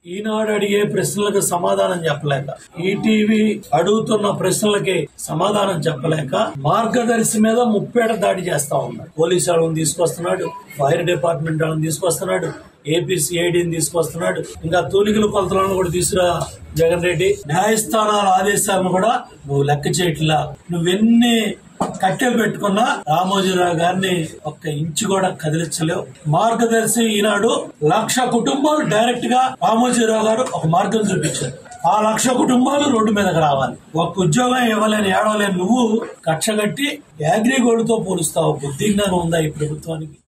ఈనాడు అడిగే ప్రశ్నలకు సమాధానం చెప్పలేక ఈటీవీ అడుగుతున్న ప్రశ్నలకి సమాధానం చెప్పలేక మార్గదర్శి మీద ముప్పేట దాడి చేస్తా ఉన్నాడు పోలీసు వాళ్ళని తీసుకొస్తున్నాడు ఫైర్ డిపార్ట్మెంట్ వాళ్ళని తీసుకొస్తున్నాడు ఏపీసీఐడిని తీసుకొస్తున్నాడు ఇంకా తూలికల కొలతలను కూడా తీసుకురా జగన్ రెడ్డి న్యాయస్థానాల ఆదేశాలను కూడా నువ్వు లెక్క చేయట్లా నువ్వెన్ని కట్టెలు పెట్టుకున్నా రామోజీరావు గారిని ఒక్క ఇంచు కూడా కదిలించలేవు మార్గదర్శి ఈనాడు లక్ష కుటుంబాలు డైరెక్ట్ గా రామోజీరావు గారు ఒక మార్గం చూపించారు ఆ లక్ష కుటుంబాలు రోడ్డు మీదకి రావాలి ఒక ఉద్యోగం ఇవ్వలేని ఏడవలేని నువ్వు కక్షగట్టి యాగ్రిగోల్డ్ తో పోలుస్తావు బుద్ధి జ్ఞానం ఉందా ఈ ప్రభుత్వానికి